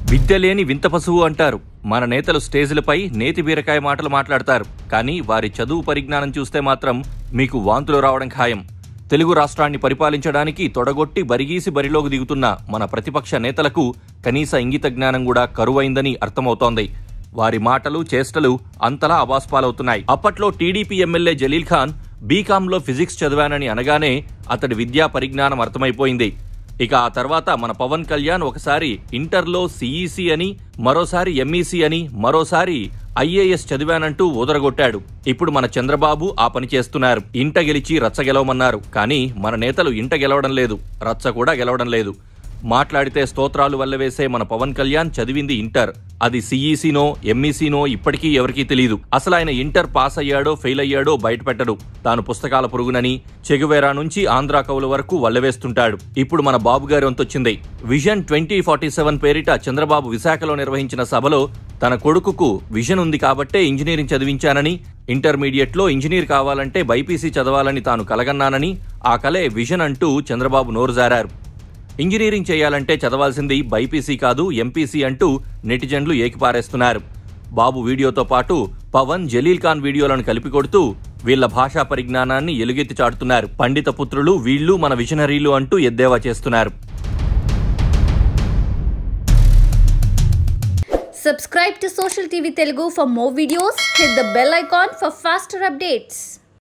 విద్య లేని వింత పశువు అంటారు మన నేతలు స్టేజ్లపై నేతి బీరకాయ మాటలు మాట్లాడతారు కానీ వారి చదువు పరిజ్ఞానం చూస్తే మాత్రం మీకు వాంతులు రావడం ఖాయం తెలుగు రాష్ట్రాన్ని పరిపాలించడానికి తొడగొట్టి బరిగీసి బరిలోకి దిగుతున్న మన ప్రతిపక్ష నేతలకు కనీస ఇంగిత జ్ఞానం కూడా కరువైందని అర్థమవుతోంది వారి మాటలు చేష్టలు అంతలా అబాస్పాలవుతున్నాయి అప్పట్లో టీడీపీ ఎమ్మెల్యే జలీల్ ఖాన్ బీకాంలో ఫిజిక్స్ చదివానని అనగానే అతడి విద్యా పరిజ్ఞానం అర్థమైపోయింది ఇక ఆ తర్వాత మన పవన్ కళ్యాణ్ ఒకసారి ఇంటర్లో సిఈసి అని మరోసారి ఎంఈసి అని మరోసారి ఐఏఎస్ చదివానంటూ ఊదరగొట్టాడు ఇప్పుడు మన చంద్రబాబు ఆ పని చేస్తున్నారు ఇంట గెలిచి రచ్చ గెలవమన్నారు కానీ మన నేతలు ఇంట గెలవడం లేదు రచ్చ కూడా గెలవడం లేదు మాట్లాడితే స్తోత్రాలు వల్లవేసే మన పవన్ కళ్యాణ్ చదివింది ఇంటర్ అది సిఈసినో ఎంఈసినో ఇప్పటికీ ఎవరికీ తెలియదు అసలు ఆయన ఇంటర్ పాస్ అయ్యాడో ఫెయిల్ అయ్యాడో బయటపెట్టడు తాను పుస్తకాల పురుగునని చెగువేరా నుంచి ఆంధ్రా కవుల వరకు వల్లవేస్తుంటాడు ఇప్పుడు మన బాబు గారి వంతొచ్చింది విజన్ ట్వంటీ ఫార్టీ సెవెన్ పేరిట చంద్రబాబు విశాఖలో నిర్వహించిన సభలో తన కొడుకుకు విజన్ ఉంది కాబట్టే ఇంజనీరింగ్ చదివించానని ఇంటర్మీడియట్లో ఇంజనీర్ కావాలంటే బైపీసీ చదవాలని తాను కలగన్నానని ఆ కలే విజన్ అంటూ చంద్రబాబు నోరు జారారు ఇంజనీరింగ్ చేయాలంటే చదవాల్సింది బైపీసీ కాదు ఎంపీసీ అంటూ నెటిజన్లు ఏకిపారేస్తున్నారు బాబు వీడియోతో పాటు పవన్ జలీల్ ఖాన్ వీడియోలను కలిపి కొడుతూ వీళ్ల భాషా పరిజ్ఞానాన్ని ఎలుగెత్తి చాటుతున్నారు పండిత పుత్రులు వీళ్ళు మన విజనరీలు అంటూ ఎద్దేవా చేస్తున్నారు Subscribe to Social TV Telugu for more videos. Hit the bell icon for faster updates.